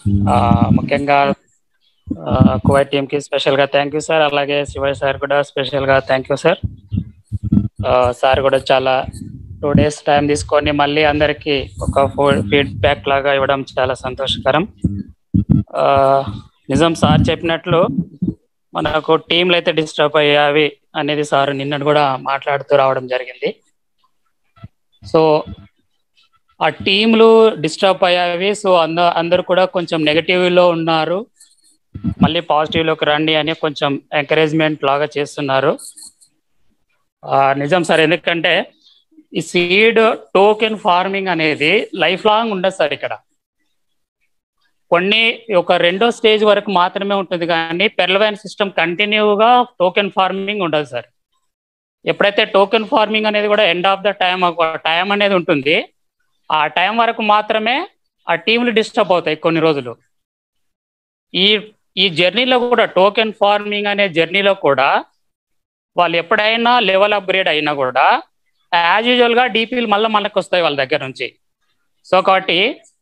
ఆ, ముఖ్యంగా ఆ, కువైట్ టీమ్ కి స్పెషల్ గా థ్యాంక్ యూ సార్ అలాగే శివయ్య సార్ కూడా స్పెషల్ గా థ్యాంక్ యూ సార్ ఆ, సార్ కూడా చాలా టూ డేస్ టైం తీసుకొని మళ్ళీ అందరికి ఒక ఫీడ్బ్యాక్ లాగా ఇవ్వడం చాలా సంతోషకరం ఆ, నిజం సార్ చెప్పినట్లు మనకు టీంలు అయితే డిస్టర్బ్ అయ్యావి అనేది సార్ నిన్నటి కూడా మాట్లాడుతూ రావడం జరిగింది సో ఆ టీంలు డిస్టర్బ్ అయ్యావి సో అంద అందరు కూడా కొంచెం నెగటివ్ లో ఉన్నారు మళ్ళీ పాజిటివ్ లోకి రండి అని కొంచెం ఎంకరేజ్మెంట్ లాగా చేస్తున్నారు ఆ, నిజం సార్ ఎందుకంటే ఈ సీడ్ టోకెన్ ఫార్మింగ్ అనేది లైఫ్ లాంగ్ ఉండదు సార్ ఇక్కడ కొన్ని ఒక రెండో స్టేజ్ వరకు మాత్రమే ఉంటుంది కానీ పెర్లవైన్ సిస్టమ్ కంటిన్యూగా టోకెన్ ఫార్మింగ్ ఉండదు సార్ ఎప్పుడైతే టోకెన్ ఫార్మింగ్ అనేది కూడా end of the time time అనేది ఉంటుంది ఆ టైం వరకు మాత్రమే ఆ టీంలు డిస్టర్బ్ అవుతాయి కొన్ని రోజులు ఈ ఈ జర్నీలో కూడా టోకెన్ ఫార్మింగ్ అనే జర్నీలో కూడా వాళ్ళు ఎప్పుడైనా లెవెల్ అప్గ్రేడ్ అయినా కూడా యాజ్ యూజువల్గా డీపీలు మళ్ళీ మనకు వస్తాయి వాళ్ళ దగ్గర నుంచి సో కాబట్టి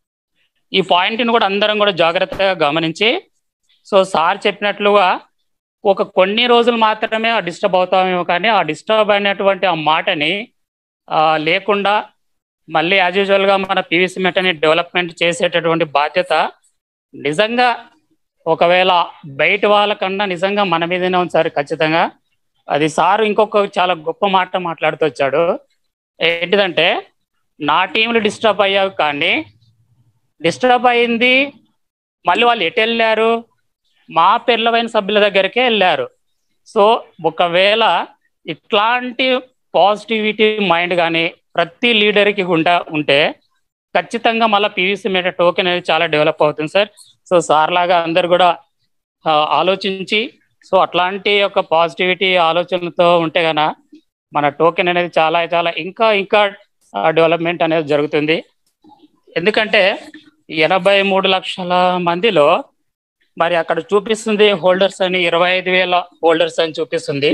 ఈ పాయింట్ని కూడా అందరం కూడా జాగ్రత్తగా గమనించి సో సార్ చెప్పినట్లుగా ఒక కొన్ని రోజులు మాత్రమే డిస్టర్బ్ అవుతామేమో కానీ ఆ డిస్టర్బ్ అయినటువంటి ఆ మాటని ఆ, లేకుండా మళ్ళీ యాజ్ యూజువల్గా మన పీవీసీ మెటని డెవలప్మెంట్ చేసేటటువంటి బాధ్యత నిజంగా ఒకవేళ బయట వాళ్ళకన్నా నిజంగా మన మీదనే ఉంది సార్ ఖచ్చితంగా అది సార్ ఇంకొక చాలా గొప్ప మాట మాట్లాడుతూ వచ్చాడు ఏంటిదంటే నా టీంలు డిస్టర్బ్ అయ్యావు కానీ డిస్టర్బ్ అయింది మళ్ళీ వాళ్ళు ఎటు వెళ్ళారు మా పిల్లవైన సభ్యుల దగ్గరికే వెళ్ళారు సో ఒకవేళ ఇట్లాంటి పాజిటివిటీ మైండ్ కానీ ప్రతి లీడర్కి ఉండా ఉంటే ఖచ్చితంగా మళ్ళీ పీవీసీ మీద టోకెన్ అనేది చాలా డెవలప్ అవుతుంది సార్ సో సార్ లాగా అందరు కూడా ఆ, ఆలోచించి సో అట్లాంటి ఒక పాజిటివిటీ ఆలోచనలతో ఉంటే గన మన టోకెన్ అనేది చాలా చాలా ఇంకా ఇంకా డెవలప్మెంట్ అనేది జరుగుతుంది ఎందుకంటే ఎనభై మూడు లక్షల మందిలో మరి అక్కడ చూపిస్తుంది హోల్డర్స్ అని ఇరవై ఐదు వేల హోల్డర్స్ అని చూపిస్తుంది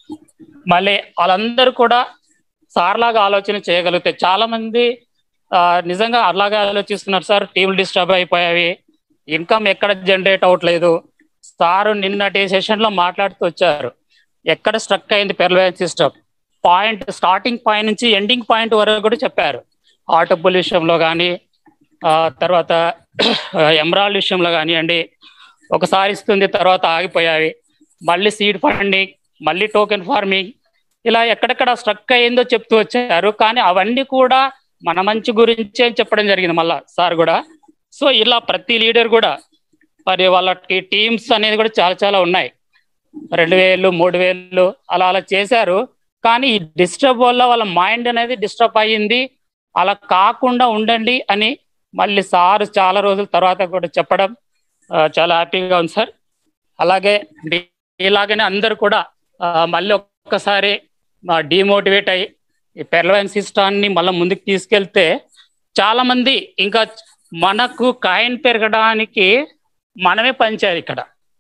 మళ్ళీ వాళ్ళందరూ కూడా సార్లాగా ఆలోచన చేయగలిగితే చాలా మంది ఆ, నిజంగా అలాగే ఆలోచిస్తున్నారు సార్ టీంలు డిస్టర్బ్ అయిపోయావి ఇన్కమ్ ఎక్కడ జనరేట్ అవ్వట్లేదు సార్ నిన్నటి సెషన్ లో మాట్లాడుతూ వచ్చారు ఎక్కడ స్ట్రక్ అయింది పెర్లవైన్ సిస్టమ్ పాయింట్ స్టార్టింగ్ పాయింట్ నుంచి ఎండింగ్ పాయింట్ వరకు కూడా చెప్పారు ఆటో విషయంలో కానీ తర్వాత ఎమరాల్డ్ విషయంలో కానివ్వండి ఒకసారి ఇస్తుంది తర్వాత ఆగిపోయావి మళ్ళీ సీడ్ ఫండింగ్ మళ్ళీ టోకెన్ ఫార్మింగ్ ఇలా ఎక్కడెక్కడ స్ట్రక్ అయ్యిందో చెప్తూ వచ్చారు కానీ అవన్నీ కూడా మన మంచి గురించి అని చెప్పడం జరిగింది మళ్ళా సార్ కూడా సో ఇలా ప్రతి లీడర్ కూడా మరి వాళ్ళకి టీమ్స్ అనేది కూడా చాలా చాలా ఉన్నాయి రెండు వేలు మూడు వేలు అలా అలా చేశారు కానీ ఈ డిస్టర్బ్ వల్ల వాళ్ళ మైండ్ అనేది డిస్టర్బ్ అయ్యింది అలా కాకుండా ఉండండి అని మళ్ళీ సార్ చాలా రోజుల తర్వాత కూడా చెప్పడం ఆ, చాలా హ్యాపీగా ఉంది సార్ అలాగే డి- ఇలాగనే అందరు కూడా ఆ, మళ్ళీ ఒక్కసారి డిమోటివేట్ అయ్యి ఈ పెర్లవైన్ సిస్టాన్ని మళ్ళీ ముందుకు తీసుకెళ్తే చాలా మంది ఇంకా మనకు కాయిన్ పెరగడానికి మనమే పంచారు ఇక్కడ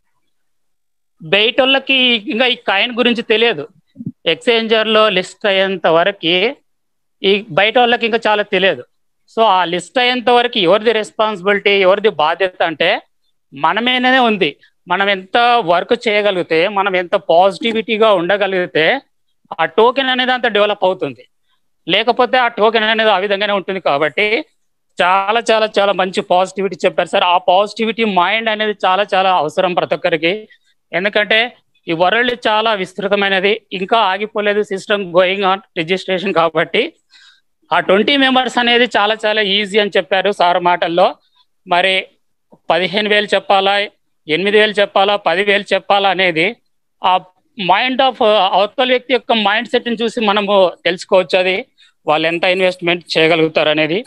బయట వాళ్ళకి ఇంకా ఈ కాయిన్ గురించి తెలియదు ఎక్స్చేంజర్ లో లిస్ట్ అయ్యేంత వరకు ఈ బయట వాళ్ళకి ఇంకా చాలా తెలియదు సో ఆ లిస్ట్ అయ్యేంత వరకు ఎవరిది రెస్పాన్సిబిలిటీ ఎవరిది బాధ్యత అంటే మనమేనే ఉంది మనం ఎంత వర్క్ చేయగలిగితే మనం ఎంత పాజిటివిటీగా ఉండగలిగితే ఆ టోకెన్ అనేది అంత డెవలప్ అవుతుంది లేకపోతే ఆ టోకెన్ అనేది ఆ విధంగానే ఉంటుంది కాబట్టి చాలా చాలా చాలా మంచి పాజిటివిటీ చెప్పారు సార్ ఆ పాజిటివిటీ మైండ్ అనేది చాలా చాలా అవసరం ప్రతి ఒక్కరికి ఎందుకంటే ఈ వరల్డ్ చాలా విస్తృతమైనది ఇంకా ఆగిపోలేదు సిస్టమ్ గోయింగ్ ఆన్ రిజిస్ట్రేషన్ కాబట్టి ఆ ట్వంటీ మెంబర్స్ అనేది చాలా చాలా ఈజీ అని చెప్పారు సార్ మాటల్లో మరి పదిహేను వేలు చెప్పాలా ఎనిమిది వేలు చెప్పాలా పదివేలు చెప్పాలా అనేది ఆ మైండ్ ఆఫ్ అవతల వ్యక్తి యొక్క మైండ్ సెట్ని చూసి మనము తెలుసుకోవచ్చు అది వాళ్ళు ఎంత ఇన్వెస్ట్మెంట్ చేయగలుగుతారు అనేది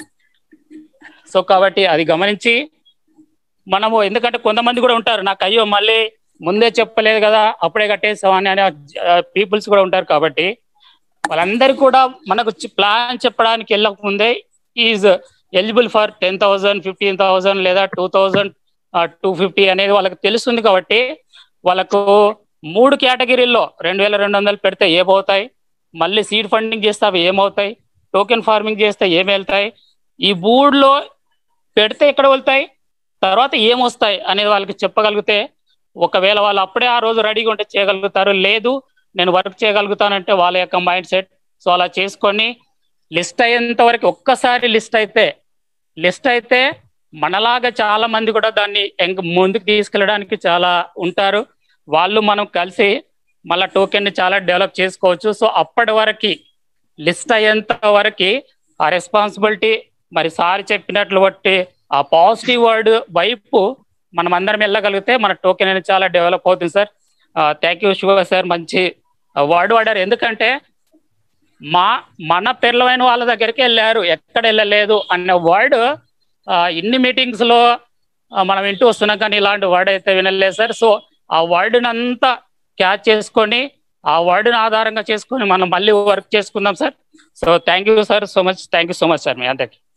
సో కాబట్టి అది గమనించి మనము ఎందుకంటే కొంతమంది కూడా ఉంటారు నాకు అయ్యో మళ్ళీ ముందే చెప్పలేదు కదా అప్పుడే కట్టేసామని అనే పీపుల్స్ కూడా ఉంటారు కాబట్టి వాళ్ళందరూ కూడా మనకు ప్లాన్ చెప్పడానికి వెళ్ళక ముందే is eligible for ten thousand fifteen thousand లేదా టూ థౌసండ్ టూ ఫిఫ్టీ అనేది వాళ్ళకి తెలుస్తుంది కాబట్టి వాళ్ళకు మూడు కేటగిరీల్లో రెండు వేల రెండు వందలు పెడితే ఏమవుతాయి మళ్ళీ సీడ్ ఫండింగ్ చేస్తే అవి ఏమవుతాయి టోకెన్ ఫార్మింగ్ చేస్తే ఏమి వెళ్తాయి ఈ బూడ్లో పెడితే ఎక్కడ వెళ్తాయి తర్వాత ఏమొస్తాయి అనేది వాళ్ళకి చెప్పగలిగితే ఒకవేళ వాళ్ళు అప్పుడే ఆ రోజు రెడీగా ఉంటే చేయగలుగుతారు లేదు నేను వర్క్ చేయగలుగుతానంటే వాళ్ళ యొక్క మైండ్ సెట్ సో అలా చేసుకొని లిస్ట్ అయ్యేంత వరకు ఒక్కసారి లిస్ట్ అయితే లిస్ట్ అయితే మనలాగా చాలా మంది కూడా దాన్ని ఎంక ముందుకు తీసుకెళ్ళడానికి చాలా ఉంటారు వాళ్ళు మనం కలిసి మళ్ళీ టోకెన్ చాలా డెవలప్ చేసుకోవచ్చు సో అప్పటి వరకు లిస్ట్ అయ్యేంత వరకు ఆ రెస్పాన్సిబిలిటీ మరి సార్ చెప్పినట్లు బట్టి ఆ పాజిటివ్ వర్డ్ వైపు మనం అందరం వెళ్ళగలిగితే మన టోకెన్ అనేది చాలా డెవలప్ అవుతుంది sir thank you Shiva sir మంచి వర్డ్ వాడారు ఎందుకంటే మా మన పిల్లలైన వాళ్ళ దగ్గరికి వెళ్ళారు ఎక్కడ వెళ్ళలేదు అన్న వర్డ్ ఇన్ని మీటింగ్స్ లో ఆ, మనం వింటూ వస్తున్నాం కానీ ఇలాంటి వర్డ్ అయితే వినలేదు సార్ సో ఆ వర్డ్ని అంతా క్యాచ్ చేసుకొని ఆ వర్డ్ని ఆధారంగా చేసుకొని మనం మళ్ళీ వర్క్ చేసుకుందాం sir so thank you sir so much thank you so much sir మీ అందరికి